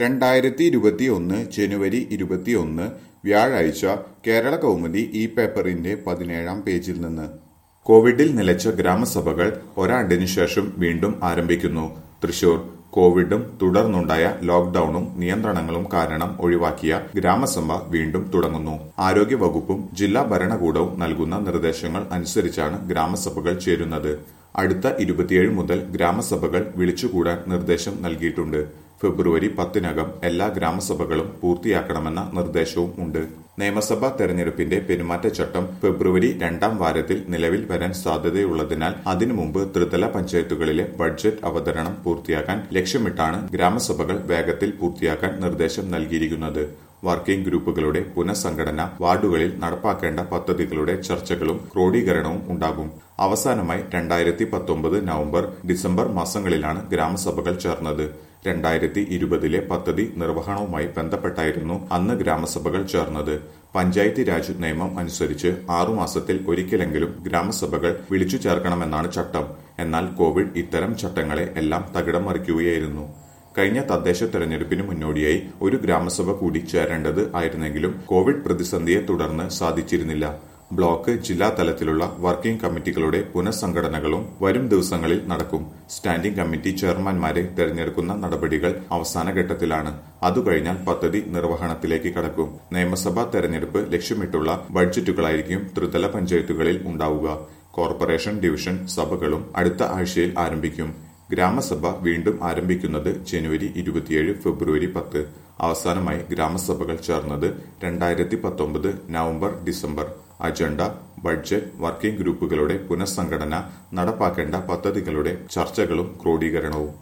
രണ്ടായിരത്തി ഇരുപത്തിയൊന്ന് ജനുവരി ഇരുപത്തിയൊന്ന് വ്യാഴാഴ്ച കേരള കൗമുദി ഈ പേപ്പറിന്റെ പതിനേഴാം പേജിൽ നിന്ന് കോവിഡിൽ നിലച്ച ഗ്രാമസഭകൾ ഒരാണ്ടിനു ശേഷം വീണ്ടും ആരംഭിക്കുന്നു തൃശൂർ കോവിഡും തുടർന്നുണ്ടായ ലോക്ഡൌണും നിയന്ത്രണങ്ങളും കാരണം ഒഴിവാക്കിയ ഗ്രാമസഭ വീണ്ടും തുടങ്ങുന്നു ആരോഗ്യ വകുപ്പും ജില്ലാ ഭരണകൂടവും നൽകുന്ന നിർദ്ദേശങ്ങൾ അനുസരിച്ചാണ് ഗ്രാമസഭകൾ ചേരുന്നത് അടുത്ത ഇരുപത്തിയേഴ് മുതൽ ഗ്രാമസഭകൾ വിളിച്ചുകൂടാൻ നിർദ്ദേശം നൽകിയിട്ടുണ്ട് ഫെബ്രുവരി പത്തിനകം എല്ലാ ഗ്രാമസഭകളും പൂർത്തിയാക്കണമെന്ന നിർദ്ദേശവും ഉണ്ട് നിയമസഭാ തെരഞ്ഞെടുപ്പിന്റെ പെരുമാറ്റച്ചട്ടം ഫെബ്രുവരി രണ്ടാം വാരത്തിൽ നിലവിൽ വരാൻ സാധ്യതയുള്ളതിനാൽ അതിനു മുമ്പ് ത്രിതല പഞ്ചായത്തുകളിലെ ബഡ്ജറ്റ് അവതരണം പൂർത്തിയാക്കാൻ ലക്ഷ്യമിട്ടാണ് ഗ്രാമസഭകൾ വേഗത്തിൽ പൂർത്തിയാക്കാൻ നിർദ്ദേശം നൽകിയിരിക്കുന്നത് വർക്കിംഗ് ഗ്രൂപ്പുകളുടെ പുനഃസംഘടന വാർഡുകളിൽ നടപ്പാക്കേണ്ട പദ്ധതികളുടെ ചർച്ചകളും ക്രോഡീകരണവും ഉണ്ടാകും അവസാനമായി രണ്ടായിരത്തി പത്തൊമ്പത് നവംബർ ഡിസംബർ മാസങ്ങളിലാണ് ഗ്രാമസഭകൾ ചേർന്നത് രണ്ടായിരത്തി ഇരുപതിലെ പദ്ധതി നിർവഹണവുമായി ബന്ധപ്പെട്ടായിരുന്നു അന്ന് ഗ്രാമസഭകൾ ചേർന്നത് പഞ്ചായത്തി രാജ് നിയമം അനുസരിച്ച് ആറുമാസത്തിൽ ഒരിക്കലെങ്കിലും ഗ്രാമസഭകൾ വിളിച്ചു ചേർക്കണമെന്നാണ് ചട്ടം എന്നാൽ കോവിഡ് ഇത്തരം ചട്ടങ്ങളെ എല്ലാം തകിടം മറിക്കുകയായിരുന്നു കഴിഞ്ഞ തദ്ദേശ തെരഞ്ഞെടുപ്പിന് മുന്നോടിയായി ഒരു ഗ്രാമസഭ കൂടി ചേരേണ്ടത് ആയിരുന്നെങ്കിലും കോവിഡ് പ്രതിസന്ധിയെ തുടർന്ന് സാധിച്ചിരുന്നില്ല ബ്ലോക്ക് ജില്ലാ തലത്തിലുള്ള വർക്കിംഗ് കമ്മിറ്റികളുടെ പുനഃസംഘടനകളും വരും ദിവസങ്ങളിൽ നടക്കും സ്റ്റാൻഡിംഗ് കമ്മിറ്റി ചെയർമാൻമാരെ തെരഞ്ഞെടുക്കുന്ന നടപടികൾ അവസാന ഘട്ടത്തിലാണ് അതുകഴിഞ്ഞാൽ പദ്ധതി നിർവഹണത്തിലേക്ക് കടക്കും നിയമസഭാ തെരഞ്ഞെടുപ്പ് ലക്ഷ്യമിട്ടുള്ള ബഡ്ജറ്റുകളായിരിക്കും ത്രിതല പഞ്ചായത്തുകളിൽ ഉണ്ടാവുക കോർപ്പറേഷൻ ഡിവിഷൻ സഭകളും അടുത്ത ആഴ്ചയിൽ ആരംഭിക്കും ഗ്രാമസഭ വീണ്ടും ആരംഭിക്കുന്നത് ജനുവരി ഇരുപത്തിയേഴ് ഫെബ്രുവരി പത്ത് അവസാനമായി ഗ്രാമസഭകൾ ചേർന്നത് രണ്ടായിരത്തി പത്തൊമ്പത് November December agenda budget working ഗ്രൂപ്പുകളുടെ പുനഃസംഘടന നടപ്പാക്കേണ്ട പദ്ധതികളുടെ ചർച്ചകളും ക്രോഡീകരണവും